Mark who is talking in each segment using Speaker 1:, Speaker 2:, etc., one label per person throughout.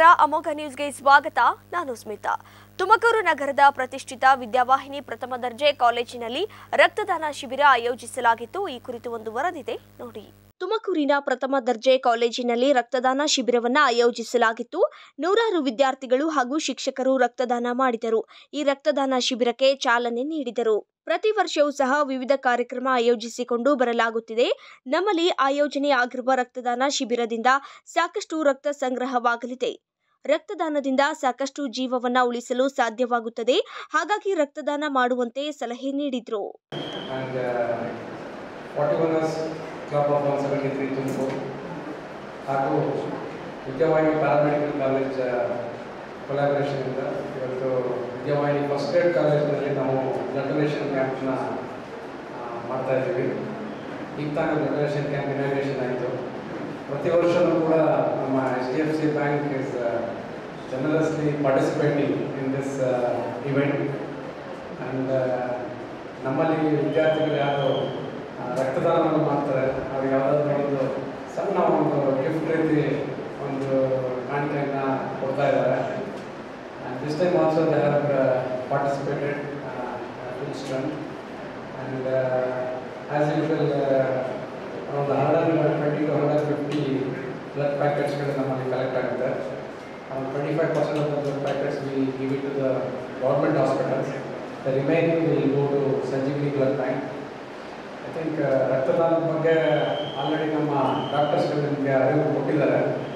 Speaker 1: ನಮಸ್ಕಾರ ಅಮೋಘ ನ್ಯೂಸ್ಗೆ ಸ್ವಾಗತ ನಾನು ಸ್ಮಿತಾ ತುಮಕೂರು ನಗರದ ಪ್ರತಿಷ್ಠಿತ ವಿದ್ಯಾವಾಹಿನಿ ಪ್ರಥಮ ದರ್ಜೆ ಕಾಲೇಜಿನಲ್ಲಿ ರಕ್ತದಾನ ಶಿಬಿರ ಆಯೋಜಿಸಲಾಗಿತ್ತು ಈ ಕುರಿತು ಒಂದು ವರದಿದೆ ನೋಡಿ ತುಮಕೂರಿನ ಪ್ರಥಮ ದರ್ಜೆ ಕಾಲೇಜಿನಲ್ಲಿ ರಕ್ತದಾನ ಶಿಬಿರವನ್ನ ಆಯೋಜಿಸಲಾಗಿತ್ತು ನೂರಾರು ವಿದ್ಯಾರ್ಥಿಗಳು ಹಾಗೂ ಶಿಕ್ಷಕರು ರಕ್ತದಾನ ಮಾಡಿದರು ಈ ರಕ್ತದಾನ ಶಿಬಿರಕ್ಕೆ ಚಾಲನೆ ನೀಡಿದರು ಪ್ರತಿ ವರ್ಷವೂ ಸಹ ವಿವಿಧ ಕಾರ್ಯಕ್ರಮ ಆಯೋಜಿಸಿಕೊಂಡು ಬರಲಾಗುತ್ತಿದೆ ನಮ್ಮಲ್ಲಿ ಆಯೋಜನೆ ಆಗಿರುವ ರಕ್ತದಾನ ಶಿಬಿರದಿಂದ ಸಾಕಷ್ಟು ರಕ್ತ ಸಂಗ್ರಹವಾಗಲಿದೆ ರಕ್ತದಾನದಿಂದ ಸಾಕಷ್ಟು ಜೀವವನ್ನ ಉಳಿಸಲು ಸಾಧ್ಯವಾಗುತ್ತದೆ ಹಾಗಾಗಿ ರಕ್ತದಾನ ಮಾಡುವಂತೆ ಸಲಹೆ ನೀಡಿದ್ರು
Speaker 2: and uh, 41ers Club of 173 Tumakuru ಹಾಗೂ ವಿದ್ಯಾವಾಹಿನಿ ಪ್ಯಾರಾಮೆಡಿಕಲ್ ಕಾಲೇಜ್ ಕೊಲಾಬರೇಷನಿಂದ ಇವತ್ತು ವಿದ್ಯಾವಾಹಿನಿ ಫಸ್ಟ್ ಏಡ್ ಕಾಲೇಜಿನಲ್ಲಿ ನಾವು ಬ್ಲಡ್ ಡೊನೇಷನ್ ಕ್ಯಾಂಪ್ನ ಮಾಡ್ತಾ ಇದ್ದೀವಿ ಈಗ ತಾನೇ ಬ್ಲಡ್ ಡೊನೇಷನ್ ಕ್ಯಾಂಪ್ ಇನಾಗ್ರೇಷನ್ ಆಯಿತು ಪ್ರತಿ ವರ್ಷವೂ ಕೂಡ ನಮ್ಮ H D F C bank is generously participating in this event and ನಮ್ಮಲ್ಲಿ ವಿದ್ಯಾರ್ಥಿಗಳು ಯಾರು ಆ, ರಕ್ತದಾನವನ್ನು ಮಾಡ್ತಾರೆ ಅವ್ರಿಗೆ ಯಾವುದಾದ್ರೂ ಒಂದು ಸಣ್ಣ ಒಂದು ಗಿಫ್ಟ್ ರೀತಿ ಒಂದು ಕಾಣಿಕೆಯನ್ನು ಕೊಡ್ತಾ ಇದ್ದಾರೆ this time also they have participated full strength and as usual ಒಂದು hundred twenty to hundred fifty blood ಪ್ಯಾಕೆಟ್ಸ್ಗಳು ನಮ್ಮಲ್ಲಿ ಕಲೆಕ್ಟ್ ಆಗುತ್ತೆ twenty five percent of the blood packets we give it to the government hospitals the remaining will go to Sanjeevini blood bank I think ರಕ್ತದಾನದ ಬಗ್ಗೆ already ನಮ್ಮ ಡಾಕ್ಟರ್ಸ್ಗಳು ನಿಮಗೆ ಅರಿವು ಕೊಟ್ಟಿದ್ದಾರೆ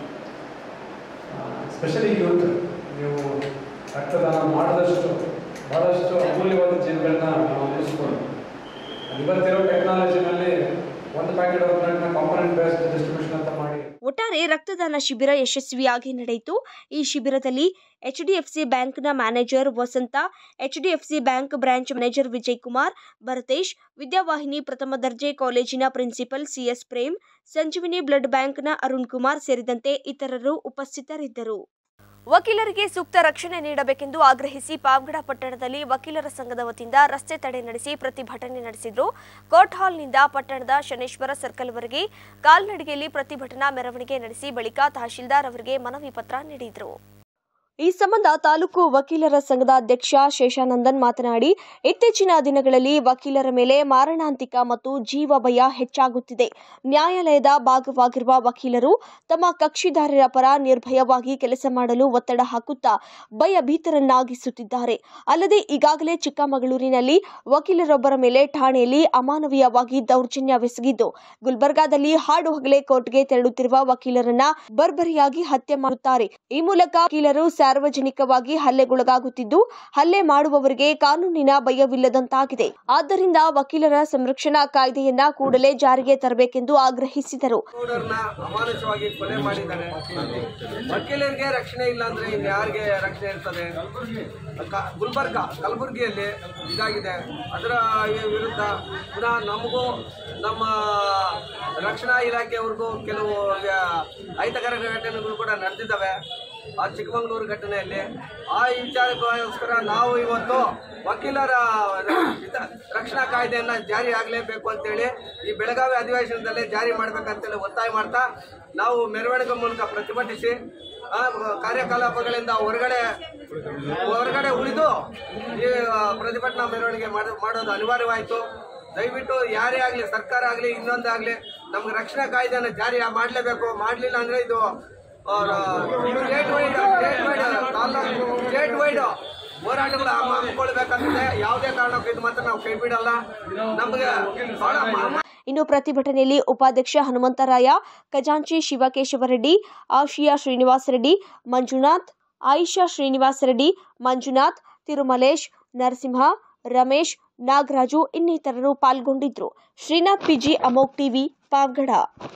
Speaker 2: specially youth ನೀವು ರಕ್ತದಾನ ಮಾಡಿದಷ್ಟು ಭಾಳಷ್ಟು ಅಮೂಲ್ಯವಾದ ಜೀವಗಳನ್ನ ನಾವು ಉಳಿಸ್ಕೊಂಡು ಇವತ್ತಿರೋ ಟೆಕ್ನಾಲಜಿನಲ್ಲಿ ಒಂದು ಪ್ಯಾಕೆಟ್ ಆಫ್ ಬ್ಲಡ್ನ ಕಾಂಪೊನೆಂಟ್ ಬೇಸ್ಡ್ ಡಿಸ್ಟ್ರಿಬ್ಯೂಷನ್ ಅಂತ ಮಾಡಿ
Speaker 1: ಒಟ್ಟಾರೆ ರಕ್ತದಾನ ಶಿಬಿರ ಯಶಸ್ವಿಯಾಗಿ ನಡೆಯಿತು ಈ ಶಿಬಿರದಲ್ಲಿ ಎಚ್ಡಿಎಫ್ಸಿ ಬ್ಯಾಂಕ್ನ manager Vasanth HDFC bank branch manager Vijay Kumar Bharatesh Vidyavahini ಪ್ರಥಮ ದರ್ಜೆ ಕಾಲೇಜಿನ principal CS Prem Sanjeevini blood ಬ್ಯಾಂಕ್ನ ಅರುಣ್ ಕುಮಾರ್ ಸೇರಿದಂತೆ ಇತರರು ಉಪಸ್ಥಿತರಿದ್ದರು ವಕೀಲರಿಗೆ ಸೂಕ್ತ ರಕ್ಷಣೆ ನೀಡಬೇಕೆಂದು ಆಗ್ರಹಿಸಿ ಪಾವಗಡ ಪಟ್ಟಣದಲ್ಲಿ ವಕೀಲರ ಸಂಘದ ವತಿಯಿಂದ ರಸ್ತೆ ತಡೆ ನಡೆಸಿ ಪ್ರತಿಭಟನೆ ನಡೆಸಿದ್ರು ಕೋರ್ಟ್ ಹಾಲ್ನಿಂದ ಪಟ್ಟಣದ ಶನೇಶ್ವರ ಸರ್ಕಲ್ವರೆಗೆ ಕಾಲ್ನಡಿಗೆಯಲ್ಲಿ ಪ್ರತಿಭಟನಾ ಮೆರವಣಿಗೆ ನಡೆಸಿ ಬಳಿಕ ತಹಶೀಲ್ದಾರ್ ಅವರಿಗೆ ಮನವಿ ಪತ್ರ ನೀಡಿದರು ಈ ಸಂಬಂಧ ತಾಲೂಕು ವಕೀಲರ ಸಂಘದ ಅಧ್ಯಕ್ಷ ಶೇಷಾನಂದನ್ ಮಾತನಾಡಿ ಇತ್ತೀಚಿನ ದಿನಗಳಲ್ಲಿ ವಕೀಲರ ಮೇಲೆ ಮಾರಣಾಂತಿಕ ಮತ್ತು ಜೀವ ಭಯ ಹೆಚ್ಚಾಗುತ್ತಿದೆ ನ್ಯಾಯಾಲಯದ ಭಾಗವಾಗಿರುವ ವಕೀಲರು ತಮ್ಮ ಕಕ್ಷಿದಾರರ ಪರ ನಿರ್ಭಯವಾಗಿ ಕೆಲಸ ಮಾಡಲು ಒತ್ತಡ ಹಾಕುತ್ತಾ ಭಯಭೀತರನ್ನಾಗಿಸುತ್ತಿದ್ದಾರೆ ಅಲ್ಲದೆ ಈಗಾಗಲೇ ಚಿಕ್ಕಮಗಳೂರಿನಲ್ಲಿ ವಕೀಲರೊಬ್ಬರ ಮೇಲೆ ಠಾಣೆಯಲ್ಲಿ ಅಮಾನವೀಯವಾಗಿ ದೌರ್ಜನ್ಯವೆಸಗಿದ್ದು ಗುಲ್ಬರ್ಗಾದಲ್ಲಿ ಹಾಡು ಹಗಲೇ ಕೋರ್ಟ್ಗೆ ತೆರಳುತ್ತಿರುವ ವಕೀಲರನ್ನ ಬರ್ಬರಿಯಾಗಿ ಹತ್ಯೆ ಮಾಡುತ್ತಾರೆ ಈ ಮೂಲಕ ವಕೀಲರು ಸಾರ್ವಜನಿಕವಾಗಿ ಹಲ್ಲೆಗೊಳಗಾಗುತ್ತಿದ್ದು ಹಲ್ಲೆ ಮಾಡುವವರಿಗೆ ಕಾನೂನಿನ ಭಯವಿಲ್ಲದಂತಾಗಿದೆ ಆದ್ದರಿಂದ ವಕೀಲರ ಸಂರಕ್ಷಣಾ ಕಾಯ್ದೆಯನ್ನ ಕೂಡಲೇ ಜಾರಿಗೆ ತರಬೇಕೆಂದು ಆಗ್ರಹಿಸಿದರು
Speaker 3: ಗೌಡರನ್ನ ಅಮಾನುಷವಾಗಿ ಕೊಲೆ ಮಾಡಿದ್ದಾರೆ ವಕೀಲರಿಗೆ ರಕ್ಷಣೆ ಇಲ್ಲ ಅಂದ್ರೆ ಇನ್ನು ಯಾರಿಗೆ ರಕ್ಷಣೆ ಇರ್ತದೆ ಕ- ಗುಲ್ಬರ್ಗ ಕಲಬುರಗಿಯಲ್ಲಿ ಇದಾಗಿದೆ ಅದರ ವಿರುದ್ಧ ಪುನಃ ನಮಗೂ ನಮ್ಮ ರಕ್ಷಣಾ ಇಲಾಖೆಯವ್ರಿಗೂ ಕೆಲವು ವ್ಯ- ಅಹಿತಕರ ಘಟನೆಗಳು ಕೂಡ ನಡೆದಿದ್ದಾವೆ ಆ ಚಿಕ್ಕಮಗಳೂರು ಘಟನೆಯಲ್ಲಿ ಆ ವಿಚಾರಕ್ಕೋಸ್ಕರ ನಾವು ಇವತ್ತು ವಕೀಲರ ಹಿತ- ರಕ್ಷಣಾ ಕಾಯ್ದೆಯನ್ನ ಜಾರಿ ಆಗಲೇಬೇಕು ಅಂತೇಳಿ ಈ ಬೆಳಗಾವಿ ಅಧಿವೇಶನದಲ್ಲೇ ಜಾರಿ ಮಾಡ್ಬೇಕಂತೇಳಿ ಒತ್ತಾಯ ಮಾಡ್ತಾ ನಾವು ಮೆರವಣಿಗೆ ಮೂಲಕ ಪ್ರತಿಭಟಿಸಿ ಆ, ಕಾರ್ಯಕಲಾಪಗಳಿಂದ ಹೊರಗಡೆ ಹೊರಗಡೆ ಉಳಿದು ಈ ಆ, ಪ್ರತಿಭಟನಾ ಮೆರವಣಿಗೆ ಮಾಡ- ಮಾಡೋದು ಅನಿವಾರ್ಯವಾಯಿತು ದಯವಿಟ್ಟು ಯಾರೇ ಆಗಲಿ ಸರ್ಕಾರ ಆಗಲಿ ಇನ್ನೊಂದೇ ಆಗಲಿ ನಮ್ಗೆ ರಕ್ಷಣಾ ಕಾಯ್ದೆಯನ್ನು ಜಾರಿ ಮಾಡಲೇಬೇಕು ಮಾಡಲಿಲ್ಲ ಅಂದರೆ ಇದು ಸ್ಟೇಟ್ ವೈಡ್ ಸ್ಟೇಟ್ ವೈಡ್ ತಾಲ್ಲೂಕು ಸ್ಟೇಟ್ ವೈಡ್ ಹೋರಾಟಗಳು ಹಮ್ಮಿಕೊಳ್ಬೇಕಂತಿದೆ ಯಾವುದೇ ಕಾರಣಕ್ಕೂ ಇದು ಮಾತ್ರ ನಾವು ಕೈ ಬಿಡಲ್ಲ ನಮಗೆ ಬಹಳ ಮ-
Speaker 1: ಇನ್ನು ಪ್ರತಿಭಟನೆಯಲ್ಲಿ ಉಪಾಧ್ಯಕ್ಷ ಹನುಮಂತರಾಯ ಖಜಾಂಚಿ ಶಿವಕೇಶವರೆಡ್ಡಿ ಆಶಿಯಾ ಶ್ರೀನಿವಾಸ ರೆಡ್ಡಿ ಮಂಜುನಾಥ್ ಆಯಿಷಾ ಶ್ರೀನಿವಾಸ ರೆಡ್ಡಿ ಮಂಜುನಾಥ್ ತಿರುಮಲೇಶ್ ನರಸಿಂಹ ರಮೇಶ್ ನಾಗರಾಜು ಇನ್ನಿತರರು ಪಾಲ್ಗೊಂಡಿದ್ರು ಶ್ರೀನಾಥ್ ಪಿಜಿ ಅಮೋಕ್ ಟಿವಿ ಪಾವಗಡ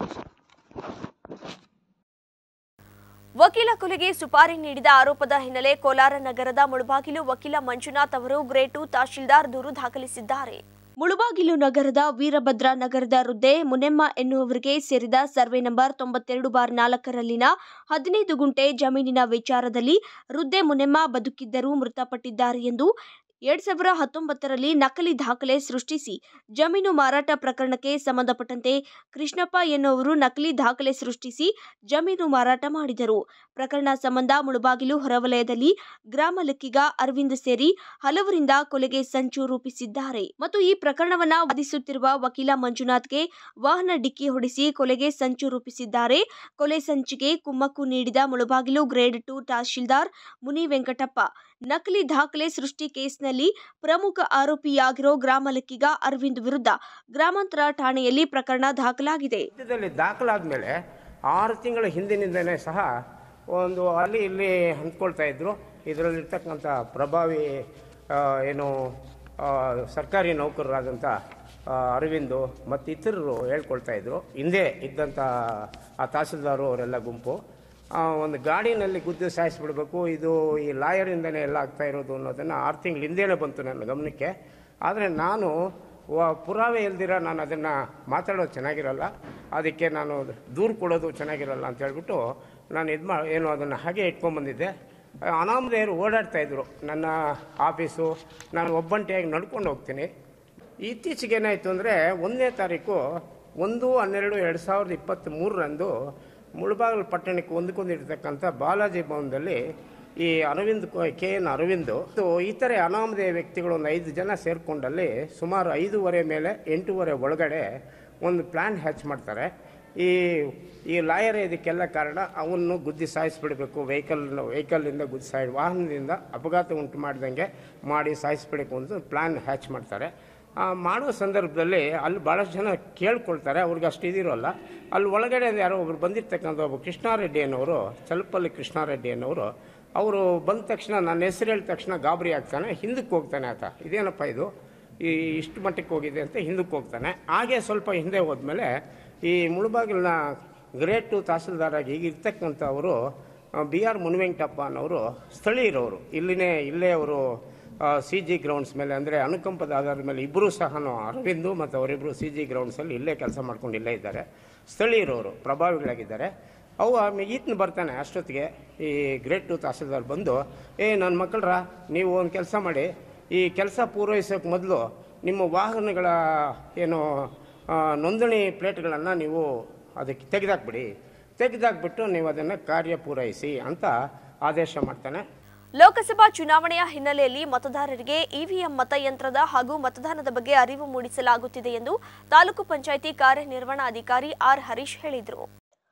Speaker 1: ವಕೀಲ ಕೊಲೆಗೆ ಸುಪಾರಿ ನೀಡಿದ ಆರೋಪದ ಹಿನ್ನೆಲೆ ಕೋಲಾರ ನಗರದ ಮುಳಬಾಗಿಲು ವಕೀಲ ಮಂಜುನಾಥ್ ಅವರು ಗ್ರೇಡ್ ಟು ತಹಶೀಲ್ದಾರ್ ದೂರು ದಾಖಲಿಸಿದ್ದಾರೆ ಮುಳುಬಾಗಿಲು ನಗರದ ವೀರಭದ್ರ ನಗರದ ವೃದ್ಧೆ ಮುನೆಮ್ಮ ಎನ್ನುವವರಿಗೆ ಸೇರಿದ ಸರ್ವೆ ನಂಬರ್ ತೊಂಬತ್ತೆರಡು ಬಾರ್ ನಾಲ್ಕರಲ್ಲಿನ ಹದಿನೈದು ಗುಂಟೆ ಜಮೀನಿನ ವಿಚಾರದಲ್ಲಿ ವೃದ್ಧೆ ಮುನೆಮ್ಮ ಬದುಕಿದ್ದರೂ ಮೃತಪಟ್ಟಿದ್ದಾರೆ ಎಂದು ಎರಡ್ ಸಾವಿರ ಹತ್ತೊಂಬತ್ತರಲ್ಲಿ ನಕಲಿ ದಾಖಲೆ ಸೃಷ್ಟಿಸಿ ಜಮೀನು ಮಾರಾಟ ಪ್ರಕರಣಕ್ಕೆ ಸಂಬಂಧಪಟ್ಟಂತೆ ಕೃಷ್ಣಪ್ಪ ಎನ್ನುವರು ನಕಲಿ ದಾಖಲೆ ಸೃಷ್ಟಿಸಿ ಜಮೀನು ಮಾರಾಟ ಮಾಡಿದರು ಪ್ರಕರಣ ಸಂಬಂಧ ಮುಳಬಾಗಿಲು ಹೊರವಲಯದಲ್ಲಿ ಗ್ರಾಮ ಲೆಕ್ಕಿಗ ಅರವಿಂದ್ ಸೇರಿ ಹಲವರಿಂದ ಕೊಲೆಗೆ ಸಂಚು ರೂಪಿಸಿದ್ದಾರೆ ಮತ್ತು ಈ ಪ್ರಕರಣವನ್ನ ವಾದಿಸುತ್ತಿರುವ ವಕೀಲ ಮಂಜುನಾಥ್ಗೆ ವಾಹನ ಡಿಕ್ಕಿ ಹೊಡೆಸಿ ಕೊಲೆಗೆ ಸಂಚು ರೂಪಿಸಿದ್ದಾರೆ ಕೊಲೆ ಸಂಚಿಗೆ ಕುಮ್ಮಕ್ಕು ನೀಡಿದ ಮುಳಬಾಗಿಲು ಗ್ರೇಡ್ ಟು ತಹಶೀಲ್ದಾರ್ ಮುನಿ ವೆಂಕಟಪ್ಪ ನಕಲಿ ದಾಖಲೆ ಸೃಷ್ಟಿ ಕೇಸ್ನಲ್ಲಿ ಪ್ರಮುಖ ಆರೋಪಿಯಾಗಿರೋ ಗ್ರಾಮ ಲೆಕ್ಕಿಗ ಅರವಿಂದ್ ವಿರುದ್ಧ ಗ್ರಾಮಾಂತರ ಠಾಣೆಯಲ್ಲಿ ಪ್ರಕರಣ ದಾಖಲಾಗಿದೆ
Speaker 4: ರಾಜ್ಯದಲ್ಲಿ ದಾಖಲಾದ ಮೇಲೆ ಆರು ತಿಂಗಳ ಹಿಂದಿನಿಂದನೇ ಸಹ ಒಂದು ಅಲ್ಲಿ ಇಲ್ಲಿ ಹಂಚ್ಕೊಳ್ತಾ ಇದ್ದರು ಇದರಲ್ಲಿರ್ತಕ್ಕಂಥ ಪ್ರಭಾವಿ ಆ, ಏನು ಆ, ಸರ್ಕಾರಿ ನೌಕರರಾದಂಥ ಆ, ಅರವಿಂದು ಮತ್ತು ಇತರರು ಹೇಳ್ಕೊಳ್ತಾ ಇದ್ದರು ಹಿಂದೆ ಇದ್ದಂಥ ಆ ತಹಸೀಲ್ದಾರು ಅವರೆಲ್ಲ ಗುಂಪು ಆ, ಒಂದು ಗಾಡಿನಲ್ಲಿ ಗುದ್ದು ಸಾಯಿಸ್ಬಿಡ್ಬೇಕು ಇದು ಈ ಲಾಯರಿಂದನೇ ಎಲ್ಲ ಆಗ್ತಾ ಇರೋದು ಅನ್ನೋದನ್ನು ಆರು ತಿಂಗಳ ಹಿಂದೆನೇ ಬಂತು ನನ್ನ ಗಮನಕ್ಕೆ ಆದರೆ ನಾನು ವ- ಪುರಾವೆ ಇಲ್ದಿರ ನಾನು ಅದನ್ನು ಮಾತಾಡೋದು ಚೆನ್ನಾಗಿರಲ್ಲ ಅದಕ್ಕೆ ನಾನು ದೂರು ಕೊಡೋದು ಚೆನ್ನಾಗಿರಲ್ಲ ಅಂತ ಹೇಳ್ಬಿಟ್ಟು ನಾನು ಇದು ಮಾ ಏನು ಅದನ್ನು ಹಾಗೆ ಇಟ್ಕೊಂಡ್ಬಂದಿದ್ದೆ ಅನಾಮಧೇಯರು ಓಡಾಡ್ತಾ ಇದ್ರು ನನ್ನ ಆಫೀಸು ನಾನು ಒಬ್ಬಂಟಿಯಾಗಿ ನಡ್ಕೊಂಡು ಹೋಗ್ತೀನಿ ಇತ್ತೀಚೆಗೆ ಏನಾಯಿತು ಅಂದರೆ ಒಂದನೇ ತಾರೀಕು ಒಂದು ಹನ್ನೆರಡು ಎರಡು ಸಾವಿರದ ಇಪ್ಪತ್ತ್ ಮೂರರಂದು ಮುಳಬಾಗಿಲು ಪಟ್ಟಣಕ್ಕೆ ಹೊಂದ್ಕೊಂಡಿರ್ತಕ್ಕಂಥ ಬಾಲಾಜಿ ಭವನದಲ್ಲಿ ಈ ಅರವಿಂದ್ ಕೆ ಎನ್ ಅರವಿಂದ್ ಮತ್ತು ಇತರೆ ಅನಾಮಧೇಯ ವ್ಯಕ್ತಿಗಳು ಒಂದು ಐದು ಜನ ಸೇರಿಕೊಂಡಲ್ಲಿ ಸುಮಾರು ಐದೂವರೆ ಮೇಲೆ ಎಂಟೂವರೆ ಒಳಗಡೆ ಒಂದು ಪ್ಲ್ಯಾನ್ ಹ್ಯಾಚ್ ಮಾಡ್ತಾರೆ ಈ ಈ ಲಾಯರ್ ಇದಕ್ಕೆಲ್ಲ ಕಾರಣ ಅವನ್ನು ಗುದ್ದಿ ಸಾಯಿಸ್ಬಿಡಬೇಕು ವೆಹಿಕಲ್ ವೆಹಿಕಲ್ಲಿಂದ ಗುದ್ದಿ ಸಾಯಿ ವಾಹನದಿಂದ ಅಪಘಾತ ಉಂಟು ಮಾಡ್ದಂಗೆ ಮಾಡಿ ಸಾಯಿಸ್ಬಿಡಬೇಕು ಅಂತ ಪ್ಲ್ಯಾನ್ ಹ್ಯಾಚ್ ಮಾಡ್ತಾರೆ ಆ, ಮಾಡುವ ಸಂದರ್ಭದಲ್ಲಿ ಅಲ್ಲಿ ಭಾಳಷ್ಟು ಜನ ಕೇಳ್ಕೊಳ್ತಾರೆ ಅವ್ರಿಗೆ ಅಷ್ಟು ಇದಿರೋಲ್ಲ ಅಲ್ಲಿ ಒಳಗಡೆ ಯಾರೋ ಒಬ್ರು ಬಂದಿರ್ತಕ್ಕಂಥ ಒಬ್ಬ ಕೃಷ್ಣಾರೆಡ್ಡಿ ಅನ್ನೋರು ಚಲಪಲ್ಲಿ ಕೃಷ್ಣಾರೆಡ್ಡಿ ಅನ್ನೋರು ಅವರು ಬಂದ ತಕ್ಷಣ ನನ್ನ ಹೆಸರು ಹೇಳಿದ ತಕ್ಷಣ ಗಾಬರಿ ಆಗ್ತಾನೆ ಹಿಂದಕ್ಕೆ ಹೋಗ್ತಾನೆ ಆತ ಇದೇನಪ್ಪ ಇದು ಈ ಇಷ್ಟು ಮಟ್ಟಕ್ಕೆ ಹೋಗಿದೆ ಅಂತ ಹಿಂದಕ್ಕೆ ಹೋಗ್ತಾನೆ ಹಾಗೆ ಸ್ವಲ್ಪ ಹಿಂದೆ ಹೋದ್ಮೇಲೆ ಈ ಮುಳುಬಾಗಿಲಿನ ಗ್ರೇಟ್ ಟು ತಹಸೀಲ್ದಾರಾಗಿ ಈಗ ಇರ್ತಕ್ಕಂಥವರು ಬಿ ಆರ್ ಮುನಿವೆಂಕಟಪ್ಪ ಅನ್ನೋರು ಸ್ಥಳೀಯರವರು ಇಲ್ಲಿನೇ ಇಲ್ಲೇ ಅವರು ಸಿ ಜಿ ಗ್ರೌಂಡ್ಸ್ ಮೇಲೆ ಅಂದರೆ ಅನುಕಂಪದ ಆಧಾರದ ಮೇಲೆ ಇಬ್ಬರೂ ಸಹ ಅರವಿಂದು ಮತ್ತು ಅವರಿಬ್ಬರು ಸಿ ಜಿ ಗ್ರೌಂಡ್ಸಲ್ಲಿ ಇಲ್ಲೇ ಕೆಲಸ ಮಾಡ್ಕೊಂಡು ಇಲ್ಲೇ ಇದ್ದಾರೆ ಸ್ಥಳೀಯರವರು ಪ್ರಭಾವಿಗಳಾಗಿದ್ದಾರೆ ಅವು ಆಮೇಲೆ ಈತನ ಬರ್ತಾನೆ ಅಷ್ಟೊತ್ತಿಗೆ ಈ ಗ್ರೇಟ್ ಟು ತಹಸೀಲ್ದಾರ್ ಬಂದು ಏ ನನ್ನ ಮಕ್ಕಳ್ರ ನೀವು ಒಂದು ಕೆಲಸ ಮಾಡಿ ಈ ಕೆಲಸ ಪೂರೈಸೋಕೆ ಮೊದಲು ನಿಮ್ಮ ವಾಹನಗಳ ಏನು ಆ, ನೋಂದಣಿ ಪ್ಲೇಟ್ಗಳನ್ನು ನೀವು ಅದಕ್ಕೆ ತೆಗೆದಾಕ್ಬಿಡಿ ತೆಗೆದಾಕ್ಬಿಟ್ಟು ನೀವು ಅದನ್ನು ಕಾರ್ಯ ಪೂರೈಸಿ ಅಂತ ಆದೇಶ ಮಾಡ್ತಾನೆ
Speaker 1: ಲೋಕಸಭಾ ಚುನಾವಣೆಯ ಹಿನ್ನೆಲೆಯಲ್ಲಿ ಮತದಾರರಿಗೆ ಇವಿಎಂ ಮತಯಂತ್ರದ ಹಾಗೂ ಮತದಾನದ ಬಗ್ಗೆ ಅರಿವು ಮೂಡಿಸಲಾಗುತ್ತಿದೆ ಎಂದು ತಾಲೂಕು ಪಂಚಾಯಿತಿ ಕಾರ್ಯನಿರ್ವಹಣಾಧಿಕಾರಿ ಆರ್ ಹರೀಶ್ ಹೇಳಿದರು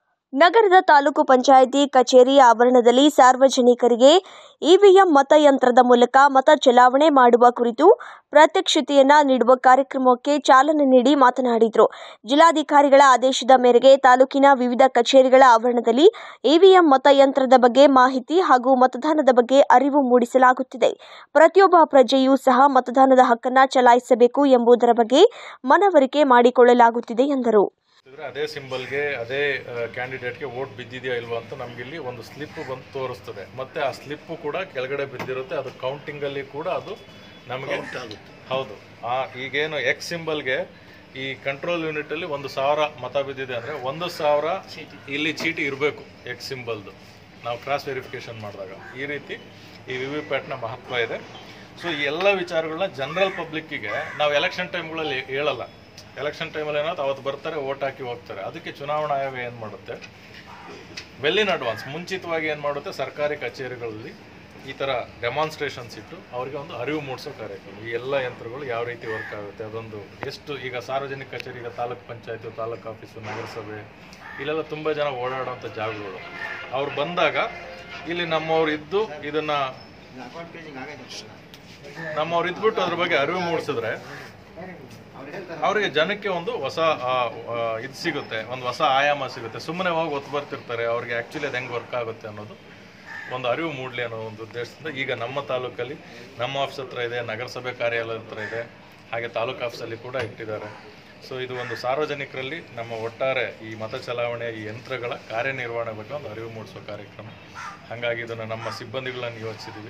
Speaker 1: ನಗರದ ತಾಲೂಕು ಪಂಚಾಯಿತಿ ಕಚೇರಿ ಆವರಣದಲ್ಲಿ ಸಾರ್ವಜನಿಕರಿಗೆ ಇವಿಎಂ ಮತಯಂತ್ರದ ಮೂಲಕ ಮತ ಚಲಾವಣೆ ಮಾಡುವ ಕುರಿತು ಪ್ರಾತ್ಯಕ್ಷಿತೆಯನ್ನ ನೀಡುವ ಕಾರ್ಯಕ್ರಮಕ್ಕೆ ಚಾಲನೆ ನೀಡಿ ಮಾತನಾಡಿದರು ಜಿಲ್ಲಾಧಿಕಾರಿಗಳ ಆದೇಶದ ಮೇರೆಗೆ ತಾಲೂಕಿನ ವಿವಿಧ ಕಚೇರಿಗಳ ಆವರಣದಲ್ಲಿ ಇವಿಎಂ ಮತಯಂತ್ರದ ಬಗ್ಗೆ ಮಾಹಿತಿ ಹಾಗೂ ಮತದಾನದ ಬಗ್ಗೆ ಅರಿವು ಮೂಡಿಸಲಾಗುತ್ತಿದೆ ಪ್ರತಿಯೊಬ್ಬ ಪ್ರಜೆಯೂ ಸಹ ಮತದಾನದ ಹಕ್ಕನ್ನ ಚಲಾಯಿಸಬೇಕು ಎಂಬುದರ ಬಗ್ಗೆ ಮನವರಿಕೆ ಮಾಡಿಕೊಳ್ಳಲಾಗುತ್ತಿದೆ ಎಂದರು
Speaker 5: ಇದ್ರೆ ಅದೇ ಸಿಂಬಲ್ಗೆ ಅದೇ ಕ್ಯಾಂಡಿಡೇಟ್ಗೆ ವೋಟ್ ಬಿದ್ದಿದೆಯಾ ಇಲ್ವಾ ಅಂತ ನಮ್ಗೆ ಇಲ್ಲಿ ಒಂದು ಸ್ಲಿಪ್ ಬಂದು ತೋರಿಸ್ತದೆ ಮತ್ತೆ ಆ ಸ್ಲಿಪ್ ಕೂಡ ಕೆಳಗಡೆ ಬಿದ್ದಿರುತ್ತೆ ಅದು ಕೌಂಟಿಂಗ್ ಅಲ್ಲಿ ಕೂಡ ಅದು ನಮಗೆ ಹೌದು ಆ ಈಗೇನು ಎಕ್ಸ್ ಸಿಂಬಲ್ಗೆ ಈ ಕಂಟ್ರೋಲ್ ಯೂನಿಟ್ ಅಲ್ಲಿ ಒಂದು ಸಾವಿರ ಮತ ಬಿದ್ದಿದೆ ಅಂದ್ರೆ ಒಂದು ಸಾವಿರ ಇಲ್ಲಿ ಚೀಟಿ ಇರಬೇಕು ಎಕ್ಸ್ ಸಿಂಬಲ್ದು ನಾವು ಕ್ರಾಸ್ ವೆರಿಫಿಕೇಶನ್ ಮಾಡಿದಾಗ ಈ ರೀತಿ ಈ ವಿ ವಿ ಪ್ಯಾಟ್ನ ಮಹತ್ವ ಇದೆ ಸೊ ಈ ಎಲ್ಲ ವಿಚಾರಗಳನ್ನ ಜನರಲ್ ಪಬ್ಲಿಕ್ಕಿಗೆ ನಾವು ಎಲೆಕ್ಷನ್ ಟೈಮ್ಗಳಲ್ಲಿ ಹೇಳಲ್ಲ ಎಲೆಕ್ಷನ್ ಟೈಮಲ್ಲಿ ಏನಾದ್ರು ಅವತ್ತು ಬರ್ತಾರೆ ಓಟ್ ಹಾಕಿ ಹೋಗ್ತಾರೆ ಅದಕ್ಕೆ ಚುನಾವಣಾ ಆಯೋಗ ಏನು ಮಾಡುತ್ತೆ ವೆಲ್ ಇನ್ ಅಡ್ವಾನ್ಸ್ ಮುಂಚಿತವಾಗಿ ಏನು ಮಾಡುತ್ತೆ ಸರ್ಕಾರಿ ಕಚೇರಿಗಳಲ್ಲಿ ಈ ಥರ ಡೆಮಾನ್ಸ್ಟ್ರೇಷನ್ಸ್ ಇಟ್ಟು ಅವರಿಗೆ ಒಂದು ಅರಿವು ಮೂಡಿಸೋ ಕಾರ್ಯಕ್ರಮ ಈ ಎಲ್ಲ ಯಂತ್ರಗಳು ಯಾವ ರೀತಿ ವರ್ಕ್ ಆಗುತ್ತೆ ಅದೊಂದು ಎಷ್ಟು ಈಗ ಸಾರ್ವಜನಿಕ ಕಚೇರಿ ಈಗ ತಾಲೂಕ್ ಪಂಚಾಯತು ತಾಲೂಕು ಆಫೀಸು ನಗರಸಭೆ ಇಲ್ಲೆಲ್ಲ ತುಂಬ ಜನ ಓಡಾಡುವಂಥ ಜಾಗಗಳು ಅವ್ರು ಬಂದಾಗ ಇಲ್ಲಿ ನಮ್ಮವ್ರು ಇದ್ದು ಇದನ್ನ ನಮ್ಮವ್ರು ಇದ್ಬಿಟ್ಟು ಅದ್ರ ಬಗ್ಗೆ ಅರಿವು ಮೂಡಿಸಿದ್ರೆ ಅವರಿಗೆ ಜನಕ್ಕೆ ಒಂದು ಹೊಸ ಇದು ಸಿಗುತ್ತೆ ಒಂದು ಹೊಸ ಆಯಾಮ ಸಿಗುತ್ತೆ ಸುಮ್ಮನೆ ಹೋಗಿ ಒತ್ತು ಬರ್ತಿರ್ತಾರೆ ಅವ್ರಿಗೆ ಆ್ಯಕ್ಚುಲಿ ಅದು ಹೆಂಗೆ ವರ್ಕ್ ಆಗುತ್ತೆ ಅನ್ನೋದು ಒಂದು ಅರಿವು ಮೂಡಲಿ ಅನ್ನೋ ಒಂದು ಉದ್ದೇಶದಿಂದ ಈಗ ನಮ್ಮ ತಾಲೂಕಲ್ಲಿ ನಮ್ಮ ಆಫೀಸ್ ಹತ್ರ ಇದೆ ನಗರಸಭೆ ಕಾರ್ಯಾಲಯ ಹತ್ರ ಇದೆ ಹಾಗೆ ತಾಲೂಕು ಆಫೀಸಲ್ಲಿ ಕೂಡ ಇಟ್ಟಿದ್ದಾರೆ ಸೊ ಇದು ಒಂದು ಸಾರ್ವಜನಿಕರಲ್ಲಿ ನಮ್ಮ ಒಟ್ಟಾರೆ ಈ ಮತ ಚಲಾವಣೆಯ ಈ ಯಂತ್ರಗಳ ಕಾರ್ಯನಿರ್ವಹಣೆ ಬಗ್ಗೆ ಒಂದು ಅರಿವು ಮೂಡಿಸೋ ಕಾರ್ಯಕ್ರಮ ಹಾಗಾಗಿ ಇದನ್ನು ನಮ್ಮ ಸಿಬ್ಬಂದಿಗಳನ್ನ ನಿಯೋಜಿಸಿದ್ದೀವಿ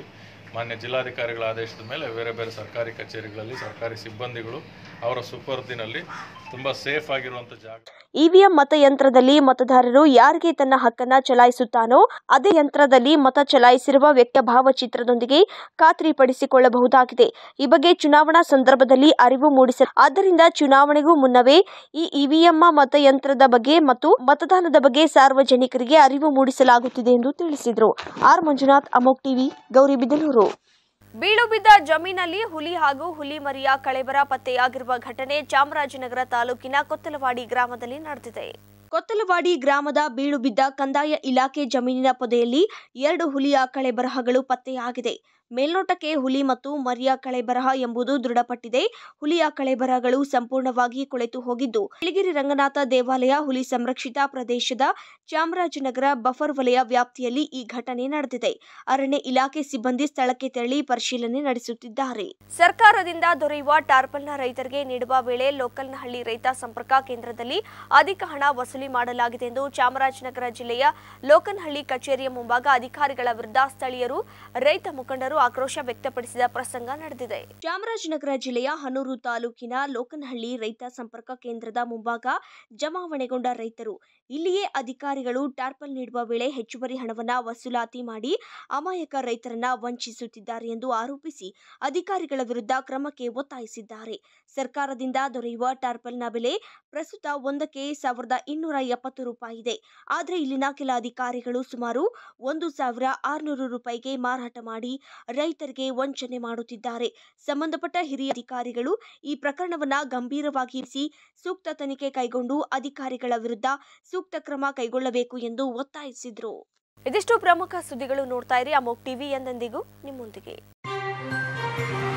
Speaker 5: ಮಾನ್ಯ ಜಿಲ್ಲಾಧಿಕಾರಿಗಳ ಆದೇಶದ ಮೇಲೆ ಬೇರೆ ಬೇರೆ ಸರ್ಕಾರಿ ಕಚೇರಿಗಳಲ್ಲಿ ಸರ್ಕಾರಿ ಸಿಬ್ಬಂದಿಗಳು ಅವರ ಸುಪರ್ದಿನಲ್ಲಿ ತುಂಬ ಸೇಫ್ ಆಗಿರುವಂಥ ಜಾಗ
Speaker 1: ಇವಿಎಂ ಮತಯಂತ್ರದಲ್ಲಿ ಮತದಾರರು ಯಾರಿಗೆ ತನ್ನ ಹಕ್ಕನ್ನ ಚಲಾಯಿಸುತ್ತಾನೋ ಅದೇ ಯಂತ್ರದಲ್ಲಿ ಮತ ಚಲಾಯಿಸಿರುವ ವ್ಯಕ್ತಿಯ ಭಾವಚಿತ್ರದೊಂದಿಗೆ ಖಾತ್ರಿಪಡಿಸಿಕೊಳ್ಳಬಹುದಾಗಿದೆ ಈ ಬಗ್ಗೆ ಚುನಾವಣಾ ಸಂದರ್ಭದಲ್ಲಿ ಅರಿವು ಮೂಡಿಸ ಆದ್ದರಿಂದ ಚುನಾವಣೆಗೂ ಮುನ್ನವೇ ಈ ಇವಿಎಂ ಮತಯಂತ್ರದ ಬಗ್ಗೆ ಮತ್ತು ಮತದಾನದ ಬಗ್ಗೆ ಸಾರ್ವಜನಿಕರಿಗೆ ಅರಿವು ಮೂಡಿಸಲಾಗುತ್ತಿದೆ ಎಂದು ತಿಳಿಸಿದರು ಆರ್ ಮಂಜುನಾಥ್ ಅಮೋಕ್ ಟಿವಿ ಗೌರಿಬಿದನೂರು ಬೀಳು ಬಿದ್ದ ಜಮೀನಲ್ಲಿ ಹುಲಿ ಹಾಗೂ ಹುಲಿ ಮರಿಯ ಕಳೆಬರ ಪತ್ತೆಯಾಗಿರುವ ಘಟನೆ ಚಾಮರಾಜನಗರ ತಾಲೂಕಿನ ಕೊತ್ತಲವಾಡಿ ಗ್ರಾಮದಲ್ಲಿ ನಡೆದಿದೆ ಕೊತ್ತಲವಾಡಿ ಗ್ರಾಮದ ಬೀಳು ಬಿದ್ದ ಕಂದಾಯ ಇಲಾಖೆ ಜಮೀನಿನ ಪೊದೆಯಲ್ಲಿ ಎರಡು ಹುಲಿಯ ಕಳೆಬರಹಗಳು ಪತ್ತೆಯಾಗಿದೆ ಮೇಲ್ನೋಟಕ್ಕೆ ಹುಲಿ ಮತ್ತು ಮರಿಯ ಕಳೆಬರಹ ಎಂಬುದು ದೃಢಪಟ್ಟಿದೆ ಹುಲಿಯ ಕಳೆಬರಹಗಳು ಸಂಪೂರ್ಣವಾಗಿ ಕೊಳೆತು ಹೋಗಿದ್ದು ಬಿಳಿಗಿರಿ ರಂಗನಾಥ ದೇವಾಲಯ ಹುಲಿ ಸಂರಕ್ಷಿತ ಪ್ರದೇಶದ ಚಾಮರಾಜನಗರ ಬಫರ್ ವಲಯ ವ್ಯಾಪ್ತಿಯಲ್ಲಿ ಈ ಘಟನೆ ನಡೆದಿದೆ ಅರಣ್ಯ ಇಲಾಖೆ ಸಿಬ್ಬಂದಿ ಸ್ಥಳಕ್ಕೆ ತೆರಳಿ ಪರಿಶೀಲನೆ ನಡೆಸುತ್ತಿದ್ದಾರೆ ಸರ್ಕಾರದಿಂದ ದೊರೆಯುವ ಟಾರ್ಪಲ್ನ ರೈತರಿಗೆ ನೀಡುವ ವೇಳೆ ಲೋಕಲ್ನಹಳ್ಳಿ ರೈತ ಸಂಪರ್ಕ ಕೇಂದ್ರದಲ್ಲಿ ಅಧಿಕ ಹಣ ವಸೂಲಿ ಮಾಡಲಾಗಿದೆ ಎಂದು ಚಾಮರಾಜನಗರ ಜಿಲ್ಲೆಯ ಲೋಕನಹಳ್ಳಿ ಕಚೇರಿಯ ಮುಂಭಾಗ ಅಧಿಕಾರಿಗಳ ವಿರುದ್ಧ ಸ್ಥಳೀಯರು ರೈತ ಮುಖಂಡರು ಆಕ್ರೋಶ ವ್ಯಕ್ತಪಡಿಸಿದ ಪ್ರಸಂಗ ನಡೆದಿದೆ ಚಾಮರಾಜನಗರ ಜಿಲ್ಲೆಯ ಹನೂರು ತಾಲೂಕಿನ ಲೋಕನಹಳ್ಳಿ ರೈತ ಸಂಪರ್ಕ ಕೇಂದ್ರದ ಮುಂಭಾಗ ಜಮಾವಣೆಗೊಂಡ ರೈತರು ಇಲ್ಲಿಯೇ ಅಧಿಕಾರಿಗಳು ಟಾರ್ಪಲ್ ನೀಡುವ ವೇಳೆ ಹೆಚ್ಚುವರಿ ಹಣವನ್ನ ವಸೂಲಾತಿ ಮಾಡಿ ಅಮಾಯಕ ರೈತರನ್ನ ವಂಚಿಸುತ್ತಿದ್ದಾರೆ ಎಂದು ಆರೋಪಿಸಿ ಅಧಿಕಾರಿಗಳ ವಿರುದ್ಧ ಕ್ರಮಕ್ಕೆ ಒತ್ತಾಯಿಸಿದ್ದಾರೆ ಸರ್ಕಾರದಿಂದ ದೊರೆಯುವ ಟಾರ್ಪಲ್ನ ಬೆಲೆ ಪ್ರಸ್ತುತ ಒಂದಕ್ಕೆ ಸಾವಿರದ ಇನ್ನೂರ ಎಪ್ಪತ್ತು ರೂಪಾಯಿ ಇದೆ ಆದರೆ ಇಲ್ಲಿನ ಕೆಲ ಅಧಿಕಾರಿಗಳು ಸುಮಾರು ಒಂದು ಸಾವಿರ ಆರುನೂರು ರೂಪಾಯಿಗೆ ಮಾರಾಟ ಮಾಡಿ ರೈತರಿಗೆ ವಂಚನೆ ಮಾಡುತ್ತಿದ್ದಾರೆ ಸಂಬಂಧಪಟ್ಟ ಹಿರಿಯ ಅಧಿಕಾರಿಗಳು ಈ ಪ್ರಕರಣವನ್ನ ಗಂಭೀರವಾಗಿ ಇರಿಸಿ ಸೂಕ್ತ ತನಿಖೆ ಕೈಗೊಂಡು ಅಧಿಕಾರಿಗಳ ವಿರುದ್ಧ ಸೂಕ್ತ ಕ್ರಮ ಕೈಗೊಳ್ಳಬೇಕು ಎಂದು ಒತ್ತಾಯಿಸಿದರು ಇದಿಷ್ಟು ಪ್ರಮುಖ ಸುದ್ದಿಗಳು ನೋಡ್ತಾ ಇರಿ ಅಮೋಕ್ ಟಿವಿ ಎಂದೆಂದಿಗೂ ನಿಮ್ಮೊಂದಿಗೆ